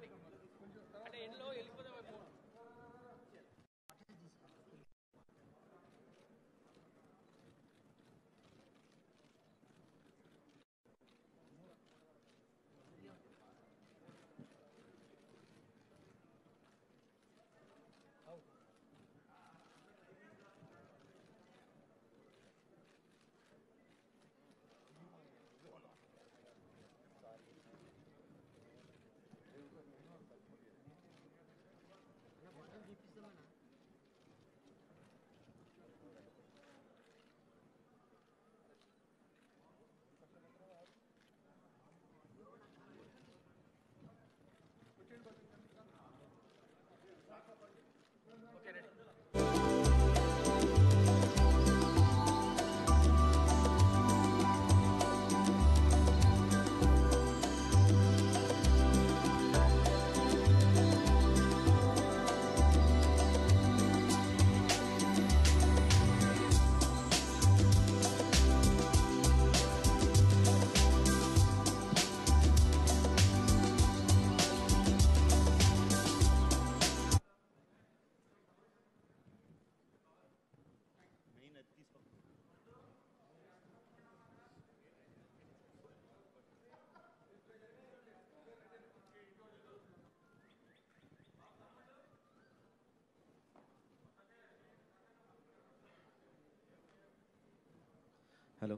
అంటే ఎండ్లో వెళ్ళిపోదాం వైపు ఓకే రెడీ హలో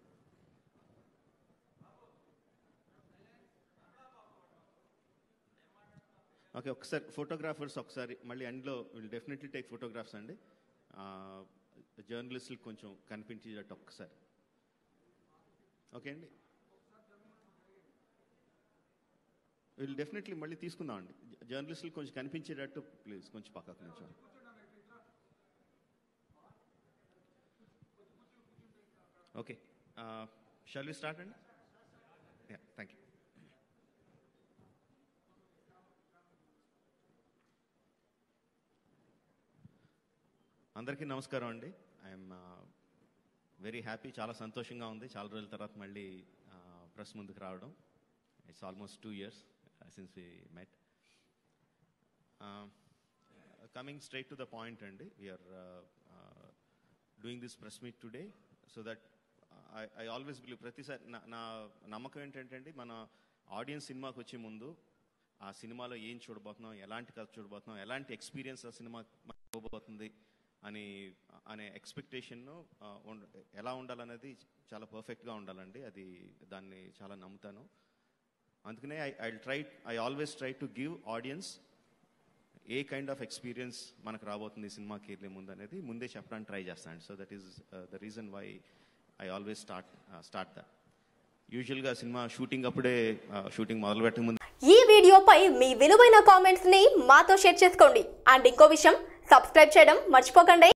ఓకే ఒకసారి ఫోటోగ్రాఫర్స్ ఒకసారి మళ్ళీ ఎండ్లో విల్ డెఫినెట్లీ టేక్ ఫోటోగ్రాఫ్స్ అండి జర్నలిస్టులు కొంచెం కనిపించేటట్టు ఒక్కసారి ఓకే అండి విల్ డెఫినెట్లీ మళ్ళీ తీసుకుందాం అండి జర్నలిస్టులు కొంచెం కనిపించేటట్టు ప్లీజ్ కొంచెం పక్కకు నుంచి ఓకే షాల్ వి స్టార్ట్ అండి థ్యాంక్ యూ అందరికీ నమస్కారం అండి ఐఎమ్ వెరీ హ్యాపీ చాలా సంతోషంగా ఉంది చాలా రోజుల తర్వాత మళ్ళీ ప్రెస్ ముందుకు రావడం it's almost two years since we met coming straight to the point అండి we're doing this press meet today so that I always believe ప్రతిసారి నా నా నమ్మకం ఏంటంటే అండి మన ఆడియన్స్ సినిమాకి వచ్చే ముందు ఆ సినిమాలో ఏం చూడబోతున్నాం ఎలాంటి కథ చూడబోతున్నాం ఎలాంటి ఎక్స్పీరియన్స్ ఆ సినిమా మనకు ఇవ్వబోతుంది అని అనే ఎక్స్పెక్టేషన్ ఎలా ఉండాలనేది చాలా పర్ఫెక్ట్గా ఉండాలండి అది దాన్ని చాలా నమ్ముతాను అందుకనే I I try I always try to give audience a kind of experience మనకు రాబోతుంది ఈ సినిమాకి వెళ్ళే ముందు అనేది ముందే చెప్పడానికి ట్రై చేస్తాను so that is the reason why I always start start that యూజువల్గా సినిమా షూటింగ్ అప్పుడే షూటింగ్ మొదలు పెట్టక ముందు ఈ వీడియోపై మీ విలువైన కామెంట్స్ ని మాతో షేర్ చేసుకోండి అండ్ ఇంకో విషయం సబ్స్క్రైబ్ చేయడం మర్చిపోకండి